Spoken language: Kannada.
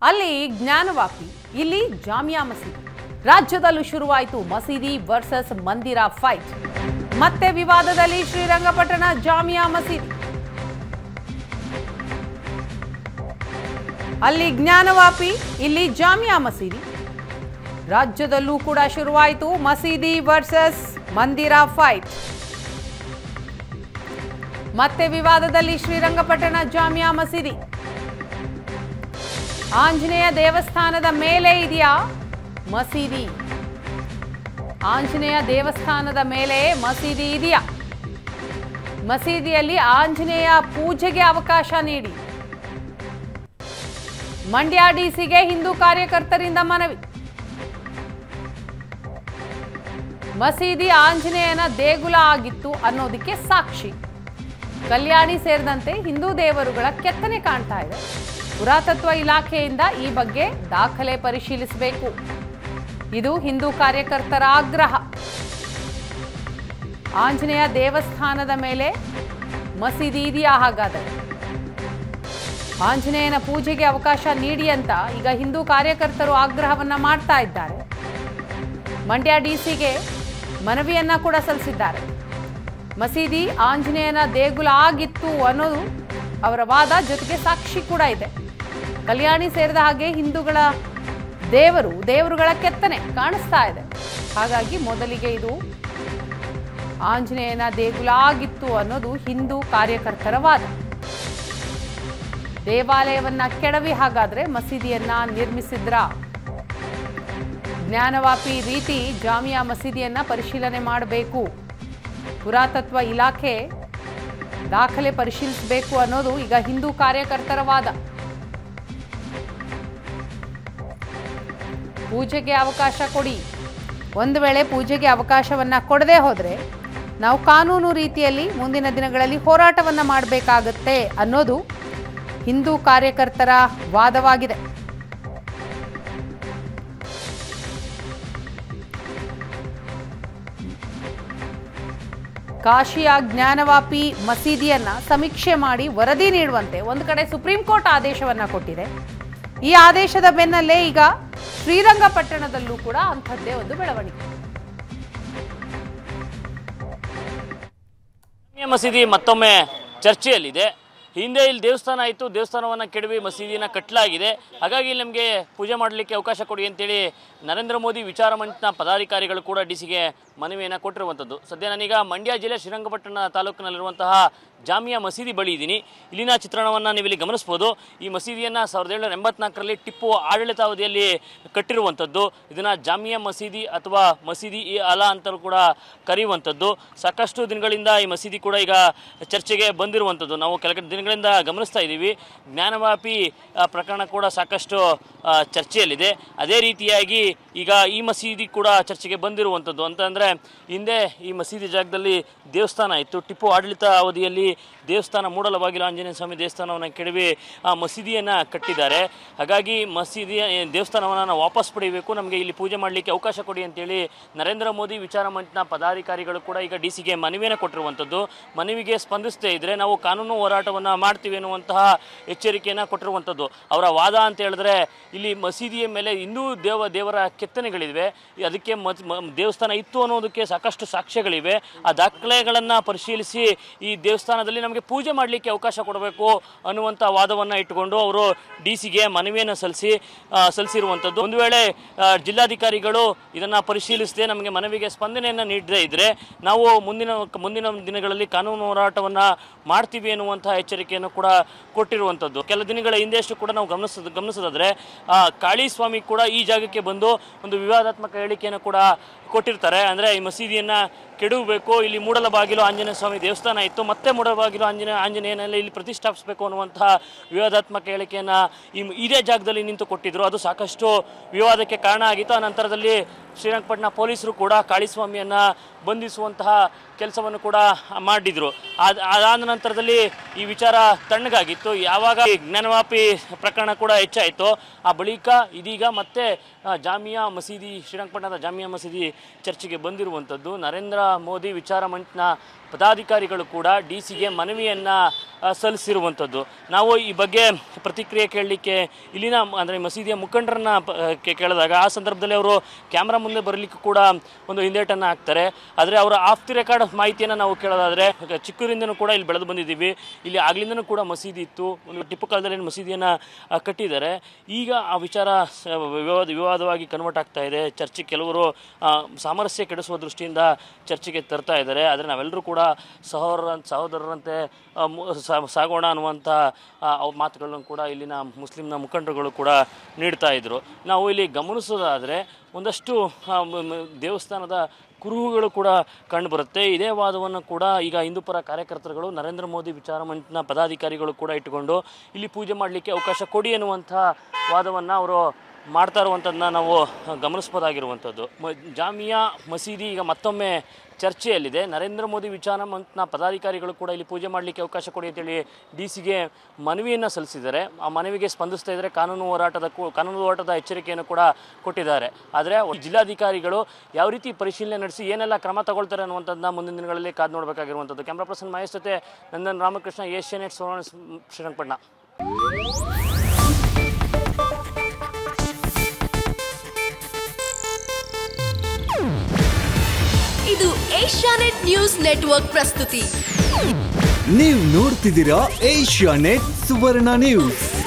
ಅಲ್ಲಿ ಜ್ಞಾನವಾಪಿ ಇಲ್ಲಿ ಜಾಮಿಯಾ ಮಸೀದಿ ರಾಜ್ಯದಲ್ಲೂ ಶುರುವಾಯಿತು ಮಸೀದಿ ವರ್ಸಸ್ ಮಂದಿರ ಫೈಟ್ ಮತ್ತೆ ವಿವಾದದಲ್ಲಿ ಶ್ರೀರಂಗಪಟ್ಟಣ ಜಾಮಿಯಾ ಮಸೀದಿ ಅಲ್ಲಿ ಜ್ಞಾನವಾಪಿ ಇಲ್ಲಿ ಜಾಮಿಯಾ ಮಸೀದಿ ರಾಜ್ಯದಲ್ಲೂ ಕೂಡ ಶುರುವಾಯಿತು ಮಸೀದಿ ವರ್ಸಸ್ ಮಂದಿರ ಫೈಟ್ ಮತ್ತೆ ವಿವಾದದಲ್ಲಿ ಶ್ರೀರಂಗಪಟ್ಟಣ ಜಾಮಿಯಾ ಮಸೀದಿ ಆಂಜನೇಯ ದೇವಸ್ಥಾನದ ಮೇಲೆ ಇದೆಯಾ ಮಸೀದಿ ಆಂಜನೇಯ ದೇವಸ್ಥಾನದ ಮೇಲೆ ಮಸೀದಿ ಇದೆಯಾ ಮಸೀದಿಯಲ್ಲಿ ಆಂಜನೇಯ ಪೂಜೆಗೆ ಅವಕಾಶ ನೀಡಿ ಮಂಡ್ಯ ಡಿಸಿಗೆ ಹಿಂದೂ ಕಾರ್ಯಕರ್ತರಿಂದ ಮನವಿ ಮಸೀದಿ ಆಂಜನೇಯನ ದೇಗುಲ ಆಗಿತ್ತು ಅನ್ನೋದಕ್ಕೆ ಸಾಕ್ಷಿ ಕಲ್ಯಾಣಿ ಸೇರಿದಂತೆ ಹಿಂದೂ ದೇವರುಗಳ ಕೆತ್ತನೆ ಕಾಣ್ತಾ ಇದೆ ಪುರಾತತ್ವ ಇಲಾಖೆಯಿಂದ ಈ ಬಗ್ಗೆ ದಾಖಲೆ ಪರಿಶೀಲಿಸಬೇಕು ಇದು ಹಿಂದೂ ಕಾರ್ಯಕರ್ತರ ಆಗ್ರಹ ಆಂಜನೇಯ ದೇವಸ್ಥಾನದ ಮೇಲೆ ಮಸೀದಿ ಇದೆಯಾ ಹಾಗಾದರೆ ಆಂಜನೇಯನ ಪೂಜೆಗೆ ಅವಕಾಶ ನೀಡಿ ಅಂತ ಈಗ ಹಿಂದೂ ಕಾರ್ಯಕರ್ತರು ಆಗ್ರಹವನ್ನ ಮಾಡ್ತಾ ಇದ್ದಾರೆ ಮಂಡ್ಯ ಡಿಸಿಗೆ ಮನವಿಯನ್ನ ಕೂಡ ಸಲ್ಲಿಸಿದ್ದಾರೆ ಮಸೀದಿ ಆಂಜನೇಯನ ದೇಗುಲ ಆಗಿತ್ತು ಅನ್ನೋದು ಅವರ ವಾದ ಜೊತೆಗೆ ಸಾಕ್ಷಿ ಕೂಡ ಇದೆ ಕಲ್ಯಾಣಿ ಸೇರಿದ ಹಾಗೆ ಹಿಂದೂಗಳ ದೇವರು ದೇವರುಗಳ ಕೆತ್ತನೆ ಕಾಣಿಸ್ತಾ ಇದೆ ಹಾಗಾಗಿ ಮೊದಲಿಗೆ ಇದು ಆಂಜನೇಯನ ದೇಗುಲ ಆಗಿತ್ತು ಅನ್ನೋದು ಹಿಂದೂ ಕಾರ್ಯಕರ್ತರ ವಾದ ದೇವಾಲಯವನ್ನ ಕೆಡವಿ ಹಾಗಾದ್ರೆ ಮಸೀದಿಯನ್ನ ನಿರ್ಮಿಸಿದ್ರ ಜ್ಞಾನವಾಪಿ ರೀತಿ ಜಾಮಿಯಾ ಮಸೀದಿಯನ್ನ ಪರಿಶೀಲನೆ ಮಾಡಬೇಕು ಪುರಾತತ್ವ ಇಲಾಖೆ ದಾಖಲೆ ಪರಿಶೀಲಿಸಬೇಕು ಅನ್ನೋದು ಈಗ ಹಿಂದೂ ಕಾರ್ಯಕರ್ತರ ವಾದ ಪೂಜೆಗೆ ಅವಕಾಶ ಕೊಡಿ ಒಂದು ವೇಳೆ ಪೂಜೆಗೆ ಅವಕಾಶವನ್ನ ಕೊಡದೆ ಹೋದ್ರೆ ನಾವು ಕಾನೂನು ರೀತಿಯಲ್ಲಿ ಮುಂದಿನ ದಿನಗಳಲ್ಲಿ ಹೋರಾಟವನ್ನ ಮಾಡಬೇಕಾಗತ್ತೆ ಅನ್ನೋದು ಹಿಂದೂ ಕಾರ್ಯಕರ್ತರ ವಾದವಾಗಿದೆ ಕಾಶಿಯ ಜ್ಞಾನವಾಪಿ ಮಸೀದಿಯನ್ನ ಸಮೀಕ್ಷೆ ಮಾಡಿ ವರದಿ ನೀಡುವಂತೆ ಒಂದು ಕಡೆ ಸುಪ್ರೀಂ ಕೋರ್ಟ್ ಆದೇಶವನ್ನ ಕೊಟ್ಟಿದೆ ಈ ಆದೇಶದ ಬೆನ್ನಲ್ಲೇ ಈಗ ಶ್ರೀರಂಗಪಟ್ಟಣದಲ್ಲೂ ಕೂಡ ಅಂಥದ್ದೇ ಒಂದು ಬೆಳವಣಿಗೆ ಜಾಮಿಯಾ ಮಸೀದಿ ಮತ್ತೊಮ್ಮೆ ಚರ್ಚೆಯಲ್ಲಿದೆ ಹಿಂದೆ ಇಲ್ಲಿ ದೇವಸ್ಥಾನ ಇತ್ತು ದೇವಸ್ಥಾನವನ್ನು ಕೆಡವಿ ಮಸೀದಿನ ಕಟ್ಟಲಾಗಿದೆ ಹಾಗಾಗಿ ಇಲ್ಲಿ ನಮಗೆ ಪೂಜೆ ಮಾಡಲಿಕ್ಕೆ ಅವಕಾಶ ಕೊಡಿ ಅಂತೇಳಿ ನರೇಂದ್ರ ಮೋದಿ ವಿಚಾರ ಮಂಚನ ಪದಾಧಿಕಾರಿಗಳು ಕೂಡ ಡಿ ಸಿಗೆ ಮನವಿಯನ್ನು ಕೊಟ್ಟಿರುವಂಥದ್ದು ಸದ್ಯ ನಾನೀಗ ಮಂಡ್ಯ ಜಿಲ್ಲೆ ಶ್ರೀರಂಗಪಟ್ಟಣ ತಾಲೂಕಿನಲ್ಲಿರುವಂತಹ ಜಾಮಿಯಾ ಮಸೀದಿ ಬಳಿ ಇದ್ದೀನಿ ಇಲ್ಲಿನ ಚಿತ್ರಣವನ್ನು ನೀವು ಇಲ್ಲಿ ಗಮನಿಸ್ಬೋದು ಈ ಮಸೀದಿಯನ್ನು ಸಾವಿರದ ಏಳ್ನೂರ ಎಂಬತ್ನಾಲ್ಕರಲ್ಲಿ ಟಿಪ್ಪು ಆಡಳಿತಾವಧಿಯಲ್ಲಿ ಕಟ್ಟಿರುವಂಥದ್ದು ಇದನ್ನು ಜಾಮಿಯಾ ಮಸೀದಿ ಅಥವಾ ಮಸೀದಿ ಇ ಅಲಾ ಅಂತಲೂ ಕೂಡ ಕರೆಯುವಂಥದ್ದು ಸಾಕಷ್ಟು ದಿನಗಳಿಂದ ಈ ಮಸೀದಿ ಕೂಡ ಈಗ ಚರ್ಚೆಗೆ ಬಂದಿರುವಂಥದ್ದು ನಾವು ಕೆಲ ದಿನಗಳಿಂದ ಗಮನಿಸ್ತಾ ಇದ್ದೀವಿ ಜ್ಞಾನವಾಪಿ ಆ, ಪ್ರಕರಣ ಕೂಡ ಸಾಕಷ್ಟು ಆ, ಚರ್ಚೆಯಲ್ಲಿದೆ ಅದೇ ರೀತಿಯಾಗಿ ಈಗ ಈ ಮಸೀದಿ ಕೂಡ ಚರ್ಚೆಗೆ ಬಂದಿರುವಂಥದ್ದು ಅಂತಂದರೆ ಹಿಂದೆ ಈ ಮಸೀದಿ ಜಾಗದಲ್ಲಿ ದೇವಸ್ಥಾನ ಇತ್ತು ಟಿಪ್ಪು ಆಡಳಿತ ಅವಧಿಯಲ್ಲಿ ದೇವಸ್ಥಾನ ಮೂಡಲವಾಗಿಲ್ಲ ಆಂಜನೇಯ ಸ್ವಾಮಿ ದೇವಸ್ಥಾನವನ್ನು ಕೆಡವಿ ಆ ಮಸೀದಿಯನ್ನು ಕಟ್ಟಿದ್ದಾರೆ ಹಾಗಾಗಿ ಮಸೀದಿಯ ಏ, ದೇವಸ್ಥಾನವನ್ನು ನಾವು ವಾಪಸ್ ಪಡೆಯಬೇಕು ನಮಗೆ ಇಲ್ಲಿ ಪೂಜೆ ಮಾಡಲಿಕ್ಕೆ ಅವಕಾಶ ಕೊಡಿ ಅಂತೇಳಿ ನರೇಂದ್ರ ಮೋದಿ ವಿಚಾರ ಮಂಚನ ಪದಾಧಿಕಾರಿಗಳು ಕೂಡ ಈಗ ಡಿ ಸಿಗೆ ಮನವಿಯನ್ನು ಕೊಟ್ಟಿರುವಂಥದ್ದು ಮನವಿಗೆ ಸ್ಪಂದಿಸದೇ ಇದ್ದರೆ ನಾವು ಕಾನೂನು ಹೋರಾಟವನ್ನು ಮಾಡ್ತೀವಿ ಅನ್ನುವಂತಹ ಎಚ್ಚರಿಕೆಯನ್ನು ಕೊಟ್ಟಿರುವಂಥದ್ದು ಅವರ ವಾದ ಅಂತ ಹೇಳಿದ್ರೆ ಇಲ್ಲಿ ಮಸೀದಿಯ ಮೇಲೆ ಇನ್ನೂ ದೇವ ದೇವರ ಕೆತ್ತನೆಗಳಿವೆ ಅದಕ್ಕೆ ಮತ್- ಮ- ದೇವಸ್ಥಾನ ಇತ್ತು ಅನ್ನೋದಕ್ಕೆ ಸಾಕಷ್ಟು ಸಾಕ್ಷ್ಯಗಳಿವೆ ಆ ದಾಖಲೆಗಳನ್ನು ಪರಿಶೀಲಿಸಿ ಈ ದೇವಸ್ಥಾನದಲ್ಲಿ ನಮಗೆ ಪೂಜೆ ಮಾಡಲಿಕ್ಕೆ ಅವಕಾಶ ಕೊಡಬೇಕು ಅನ್ನುವಂಥ ವಾದವನ್ನು ಇಟ್ಟುಕೊಂಡು ಅವರು ಡಿ ಸಿಗೆ ಮನವಿಯನ್ನು ಸಲ್ಲಿಸಿ ಆ, ಸಲ್ಲಿಸಿರುವಂಥದ್ದು ಒಂದು ವೇಳೆ ಆ, ಜಿಲ್ಲಾಧಿಕಾರಿಗಳು ಇದನ್ನು ಪರಿಶೀಲಿಸದೆ ನಮಗೆ ಮನವಿಗೆ ಸ್ಪಂದನೆಯನ್ನು ನೀಡದೇ ಇದ್ದರೆ ನಾವು ಮುಂದಿನ ಮುಂದಿನ ದಿನಗಳಲ್ಲಿ ಕಾನೂನು ಹೋರಾಟವನ್ನು ಮಾಡ್ತೀವಿ ಎನ್ನುವಂತಹ ಎಚ್ಚರಿಕೆಯನ್ನು ಕೂಡ ಕೊಟ್ಟಿರುವಂಥದ್ದು ಕೆಲ ದಿನಗಳ ಹಿಂದೆಯಷ್ಟು ಕೂಡ ನಾವು ಗಮನಿಸೋದು ಗಮನಿಸೋದಾದ್ರೆ ಆ, ಕಾಳಿ ಸ್ವಾಮಿ ಕೂಡ ಈ ಜಾಗಕ್ಕೆ ಬಂದು ಒಂದು ವಿವಾದಾತ್ಮಕ ಹೇಳಿಕೆಯನ್ನು ಕೂಡ ಕೊಟ್ಟಿರ್ತಾರೆ ಅಂದರೆ ಈ ಮಸೀದಿಯನ್ನು ಕೆಡವಬೇಕು ಇಲ್ಲಿ ಮೂಡಲ ಬಾಗಿಲು ಆಂಜನೇಯ ಸ್ವಾಮಿ ದೇವಸ್ಥಾನ ಇತ್ತು ಮತ್ತೆ ಮೂಡಲ ಬಾಗಿಲು ಆಂಜನೇಯ ಆಂಜನೇಯನಲ್ಲಿ ಇಲ್ಲಿ ಪ್ರತಿಷ್ಠಾಪಿಸಬೇಕು ಅನ್ನುವಂತಹ ವಿವಾದಾತ್ಮಕ ಹೇಳಿಕೆಯನ್ನು ಈ ಇದೇ ಜಾಗದಲ್ಲಿ ನಿಂತು ಕೊಟ್ಟಿದ್ರು ಅದು ಸಾಕಷ್ಟು ವಿವಾದಕ್ಕೆ ಕಾರಣ ಆಗಿತ್ತು ಆ ನಂತರದಲ್ಲಿ ಶ್ರೀರಂಗಪಟ್ಟಣ ಪೊಲೀಸರು ಕೂಡ ಕಾಳಿಸ್ವಾಮಿಯನ್ನು ಬಂಧಿಸುವಂತಹ ಕೆಲಸವನ್ನು ಕೂಡ ಮಾಡಿದ್ರು ಅದ್ ಅದಾದ ನಂತರದಲ್ಲಿ ಈ ವಿಚಾರ ತಣ್ಣಗಾಗಿತ್ತು ಯಾವಾಗ ಈ ಜ್ಞಾನವಾಪಿ ಪ್ರಕರಣ ಕೂಡ ಹೆಚ್ಚಾಯಿತು ಆ ಬಳಿಕ ಇದೀಗ ಮತ್ತೆ ಆ, ಜಾಮಿಯಾ ಮಸೀದಿ ಶ್ರೀರಂಗಪಟ್ಟಣದ ಜಾಮಿಯಾ ಮಸೀದಿ ಚರ್ಚೆಗೆ ಬಂದಿರುವಂಥದ್ದು ನರೇಂದ್ರ ಮೋದಿ ವಿಚಾರ ಮಂಚನ ಪದಾಧಿಕಾರಿಗಳು ಕೂಡ ಡಿ ಸಿಗೆ ಮನವಿಯನ್ನು ಸಲ್ಲಿಸಿರುವಂಥದ್ದು ನಾವು ಈ ಬಗ್ಗೆ ಪ್ರತಿಕ್ರಿಯೆ ಕೇಳಲಿಕ್ಕೆ ಇಲ್ಲಿನ ಅಂದರೆ ಮಸೀದಿಯ ಮುಖಂಡರನ್ನ ಪ- ಕೆ- ಕೇಳಿದಾಗ ಆ ಸಂದರ್ಭದಲ್ಲಿ ಅವರು ಕ್ಯಾಮ್ರಾ ಮುಂದೆ ಬರಲಿಕ್ಕೆ ಕೂಡ ಒಂದು ಹಿಂದೇಟನ್ನು ಹಾಕ್ತಾರೆ ಆದರೆ ಅವರ ಆಫ್ ದಿ ರೆಕಾರ್ಡ್ ಮಾಹಿತಿಯನ್ನು ನಾವು ಕೇಳೋದಾದರೆ ಚಿಕ್ಕೂರಿಂದನೂ ಕೂಡ ಇಲ್ಲಿ ಬೆಳೆದು ಬಂದಿದ್ದೀವಿ ಇಲ್ಲಿ ಆಗ್ಲಿಂದನೂ ಕೂಡ ಮಸೀದಿ ಇತ್ತು ಒಂದು ಟಿಪ್ಪು ಕಾಲದಲ್ಲಿ ಮಸೀದಿಯನ್ನು ಕಟ್ಟಿದ್ದಾರೆ ಈಗ ಆ ವಿಚಾರ ಸ- ವಿವಾದ ವಿವಾದವಾಗಿ ಕನ್ವರ್ಟ್ ಆಗ್ತಾ ಇದೆ ಚರ್ಚೆ ಕೆಲವರು ಆ, ಸಾಮರಸ್ಯ ಕೆಡಿಸುವ ದೃಷ್ಟಿಯಿಂದ ಚರ್ಚೆಗೆ ತರ್ತಾ ಇದ್ದಾರೆ ಆದರೆ ನಾವೆಲ್ಲರೂ ಕೂಡ ಸಹೋದರ ಸಹೋದರರಂತೆ ಆ, ಮು- ಸಾ- ಸಾಗೋಣ ಅನ್ನುವಂಥ ಆ, ಅವ್ ಮಾತುಗಳನ್ನು ಕೂಡ ಇಲ್ಲಿನ ಮುಸ್ಲಿಮ್ನ ಮುಖಂಡರುಗಳು ಕೂಡ ನೀಡ್ತಾ ಇದ್ರು ನಾವು ಇಲ್ಲಿ ಗಮನಿಸೋದಾದರೆ ಒಂದಷ್ಟು ಆ, ಮ- ಮ- ದೇವಸ್ಥಾನದ ಕುರುಹುಗಳು ಕೂಡ ಕಂಡುಬರುತ್ತೆ ಇದೇ ವಾದವನ್ನು ಕೂಡ ಈಗ ಹಿಂದೂಪರ ಕಾರ್ಯಕರ್ತರುಗಳು ನರೇಂದ್ರ ಮೋದಿ ವಿಚಾರ ಮಂಚನ ಪದಾಧಿಕಾರಿಗಳು ಕೂಡ ಇಟ್ಟುಕೊಂಡು ಇಲ್ಲಿ ಪೂಜೆ ಮಾಡಲಿಕ್ಕೆ ಅವಕಾಶ ಕೊಡಿ ಎನ್ನುವಂಥ ವಾದವನ್ನು ಅವರು ಮಾಡ್ತಾ ಇರುವಂಥದ್ದನ್ನ ನಾವು ಗಮನಿಸ್ಬೋದಾಗಿರುವಂಥದ್ದು ಮ- ಜಾಮಿಯಾ ಮಸೀದಿ ಈಗ ಮತ್ತೊಮ್ಮೆ ಚರ್ಚೆಯಲ್ಲಿದೆ ನರೇಂದ್ರ ಮೋದಿ ವಿಚಾರ ಮಂಚನ ಪದಾಧಿಕಾರಿಗಳು ಕೂಡ ಇಲ್ಲಿ ಪೂಜೆ ಮಾಡಲಿಕ್ಕೆ ಅವಕಾಶ ಕೊಡಿ ಅಂತೇಳಿ ಡಿ ಸಿಗೆ ಮನವಿಯನ್ನು ಸಲ್ಲಿಸಿದ್ದಾರೆ ಆ ಮನವಿಗೆ ಸ್ಪಂದಿಸ್ತಾ ಇದ್ದಾರೆ ಕಾನೂನು ಹೋರಾಟದ ಕು- ಕಾನೂನು ಹೋರಾಟದ ಎಚ್ಚರಿಕೆಯನ್ನು ಕೂಡ ಕೊಟ್ಟಿದ್ದಾರೆ ಆದರೆ ಜಿಲ್ಲಾಧಿಕಾರಿಗಳು ಯಾವ ರೀತಿ ಪರಿಶೀಲನೆ ನಡೆಸಿ ಏನೆಲ್ಲ ಕ್ರಮ ತಗೊಳ್ತಾರೆ ಅನ್ನುವಂಥದ್ದನ್ನ ಮುಂದಿನ ದಿನಗಳಲ್ಲಿ ಕಾದು ನೋಡಬೇಕಾಗಿರುವಂಥದ್ದು ಕ್ಯಾಮ್ರಾ ಪರ್ಸನ್ ಮಹೇಶ್ ಜೊತೆ ನಂದನ್ ರಾಮಕೃಷ್ಣ ಏಷ್ಯಾ ನೆಟ್ ಸೋನ ಶ್ರೀರಂಗಪಟ್ಟಣ ಇದು ಏಷ್ಯಾನೆಟ್ ನ್ಯೂಸ್ ನೆಟ್ವರ್ಕ್ ಪ್ರಸ್ತುತಿ ನೀವು ನೋಡ್ತಿದ್ದೀರಾ ಏಷ್ಯಾ ನೆಟ್ ಸುವರ್ಣ ನ್ಯೂಸ್